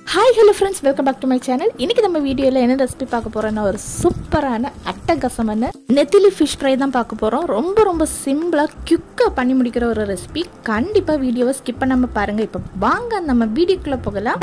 hi hello friends welcome back to my channel இன்னைக்கு நம்ம வீடியோவில் என்ன ரெசிபி பார்க்க போறோம்னா ஒரு சூப்பரான அட்டகாசமான நெத்திலி ஃபிஷ் ஃப்ரை தான் பார்க்க போகிறோம் ரொம்ப ரொம்ப சிம்பிளாக குயிக்காக பண்ணி முடிக்கிற ஒரு ரெசிபி கண்டிப்பாக வீடியோவை ஸ்கிப் பண்ணாமல் பாருங்கள் இப்போ வாங்க நம்ம வீடியோக்குள்ளே போகலாம்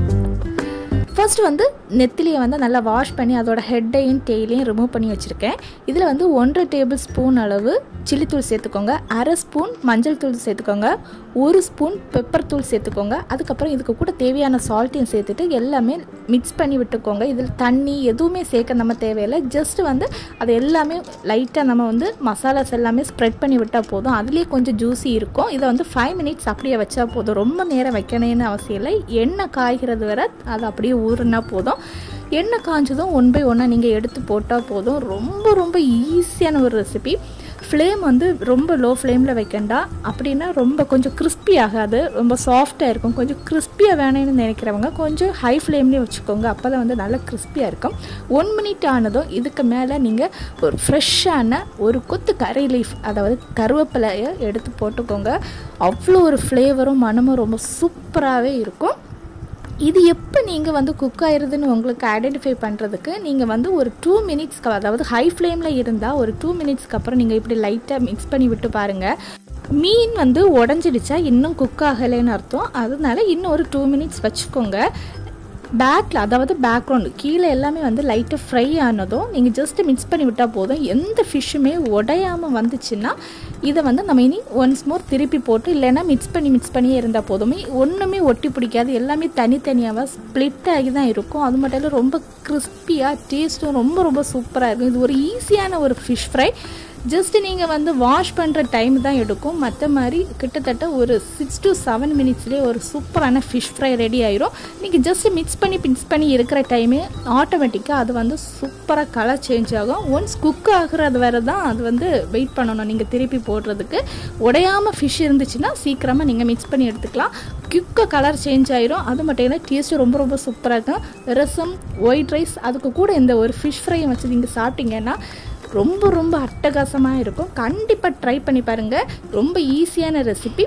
ஃபர்ஸ்ட் வந்து நெத்திலியை வந்து நல்லா வாஷ் பண்ணி அதோட ஹெட்டையும் டெய்லையும் ரிமூவ் பண்ணி வச்சுருக்கேன் இதில் வந்து ஒன்றரை டேபிள் ஸ்பூன் அளவு சில்லித்தூள் சேர்த்துக்கோங்க அரை ஸ்பூன் மஞ்சள் தூள் சேர்த்துக்கோங்க ஒரு ஸ்பூன் பெப்பர் தூள் சேர்த்துக்கோங்க அதுக்கப்புறம் இதுக்கு கூட தேவையான சால்ட்டையும் சேர்த்துட்டு எல்லாமே மிக்ஸ் பண்ணி விட்டுக்கோங்க இதில் தண்ணி எதுவுமே சேர்க்க நம்ம தேவையில்லை ஜஸ்ட் வந்து அது எல்லாமே லைட்டாக நம்ம வந்து மசாலாஸ் எல்லாமே ஸ்ப்ரெட் பண்ணி விட்டால் போதும் அதுலேயே கொஞ்சம் ஜூஸி இருக்கும் இதை வந்து ஃபைவ் மினிட்ஸ் அப்படியே வச்சா போதும் ரொம்ப நேரம் வைக்கணும்னு அவசியம் இல்லை எண்ணெய் காய்கிறது வரை அது அப்படியே ஊறுனா போதும் எண்ணெய் காய்ச்சதும் ஒன் பை ஒன்னாக நீங்கள் எடுத்து போட்டால் போதும் ரொம்ப ரொம்ப ஈஸியான ஒரு ரெசிபி ஃப்ளேம் வந்து ரொம்ப லோ ஃப்ளேமில் வைக்கண்டா அப்படின்னா ரொம்ப கொஞ்சம் கிறிஸ்பி ஆகாது ரொம்ப சாஃப்டாக இருக்கும் கொஞ்சம் கிறிஸ்பியாக வேணும்னு நினைக்கிறவங்க கொஞ்சம் ஹை ஃப்ளேம்லேயே வச்சுக்கோங்க அப்போ தான் வந்து நல்லா கிறிஸ்பியாக இருக்கும் ஒன் மினிட் ஆனதும் இதுக்கு மேலே நீங்கள் ஒரு ஃப்ரெஷ்ஷான ஒரு கொத்து கறி லீஃப் அதாவது கருவேப்பிலையை எடுத்து போட்டுக்கோங்க அவ்வளோ ஒரு ஃப்ளேவரும் மனமும் ரொம்ப சூப்பராகவே இருக்கும் இது எப்போ நீங்கள் வந்து குக் ஆயிருதுன்னு உங்களுக்கு ஐடென்டிஃபை பண்ணுறதுக்கு நீங்கள் வந்து ஒரு டூ மினிட்ஸ்க்கு அதாவது ஹை ஃப்ளேமில் இருந்தால் ஒரு டூ மினிட்ஸ்க்கு அப்புறம் நீங்கள் இப்படி லைட்டாக மிக்ஸ் பண்ணி விட்டு பாருங்கள் மீன் வந்து உடஞ்சிடுச்சா இன்னும் குக் ஆகலைன்னு அர்த்தம் அதனால இன்னும் ஒரு டூ மினிட்ஸ் வச்சுக்கோங்க பேக்கில் அதாவது பேக்ரவுண்டு கீழே எல்லாமே வந்து லைட்டாக ஃப்ரை ஆனதும் நீங்கள் ஜஸ்ட்டு மிக்ஸ் பண்ணி விட்டால் போதும் எந்த ஃபிஷ்ஷுமே உடையாமல் வந்துச்சுன்னா இதை வந்து நம்ம இனி ஒன்ஸ் மோர் திருப்பி போட்டு இல்லைன்னா மிக்ஸ் பண்ணி மிக்ஸ் பண்ணியே இருந்தால் போதுமே ஒன்றுமே ஒட்டி பிடிக்காது எல்லாமே தனித்தனியாக ஸ்ப்ளிட் ஆகி தான் இருக்கும் அது மட்டும் இல்லை ரொம்ப கிறிஸ்பியாக டேஸ்ட்டும் ரொம்ப ரொம்ப சூப்பராக இருக்கும் இது ஒரு ஈஸியான ஒரு ஃபிஷ் ஃப்ரை ஜஸ்ட் நீங்கள் வந்து வாஷ் பண்ணுற டைம் தான் எடுக்கும் மற்ற மாதிரி கிட்டத்தட்ட ஒரு சிக்ஸ் டு செவன் மினிட்ஸ்லேயே ஒரு சூப்பரான ஃபிஷ் ஃப்ரை ரெடி ஆயிரும் நீங்கள் ஜஸ்ட் மிக்ஸ் பண்ணி மிக்ஸ் பண்ணி இருக்கிற டைமே ஆட்டோமேட்டிக்காக அது வந்து சூப்பராக கலர் சேஞ்ச் ஆகும் ஒன்ஸ் குக் ஆகுறது வரை தான் அது வந்து வெயிட் பண்ணணும் நீங்கள் திருப்பி போடுறதுக்கு உடையாமல் ஃபிஷ் இருந்துச்சுன்னா சீக்கிரமாக நீங்கள் மிக்ஸ் பண்ணி எடுத்துக்கலாம் குயிக்காக கலர் சேஞ்ச் ஆயிரும் அது மட்டும் இல்லை டேஸ்ட்டு ரொம்ப ரொம்ப சூப்பராக இருக்கும் ரசம் ஒயிட் ரைஸ் அதுக்கு கூட இந்த ஒரு ஃபிஷ் ஃப்ரையை வச்சு நீங்கள் சாப்பிட்டீங்கன்னா ரொம்ப ரொம்ப அட்டகாசமாக இருக்கும் கண்டிப்பாக ட்ரை பண்ணி பாருங்கள் ரொம்ப ஈஸியான ரெசிபி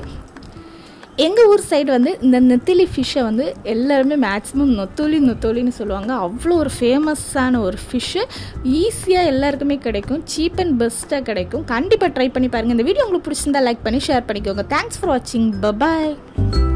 எங்கள் ஊர் சைடு வந்து இந்த நெத்திலி ஃபிஷ்ஷை வந்து எல்லாருமே மேக்ஸிமம் நொத்தோலி நொத்தோலின்னு சொல்லுவாங்க அவ்வளோ ஒரு ஃபேமஸான ஒரு ஃபிஷ்ஷு ஈஸியாக எல்லாருக்குமே கிடைக்கும் சீப் அண்ட் பெஸ்ட்டாக கிடைக்கும் கண்டிப்பாக ட்ரை பண்ணி பாருங்கள் இந்த வீடியோ உங்களுக்கு பிடிச்சிருந்தா லைக் பண்ணி ஷேர் பண்ணிக்கோங்க தேங்க்ஸ் ஃபார் வாட்சிங் பபாய்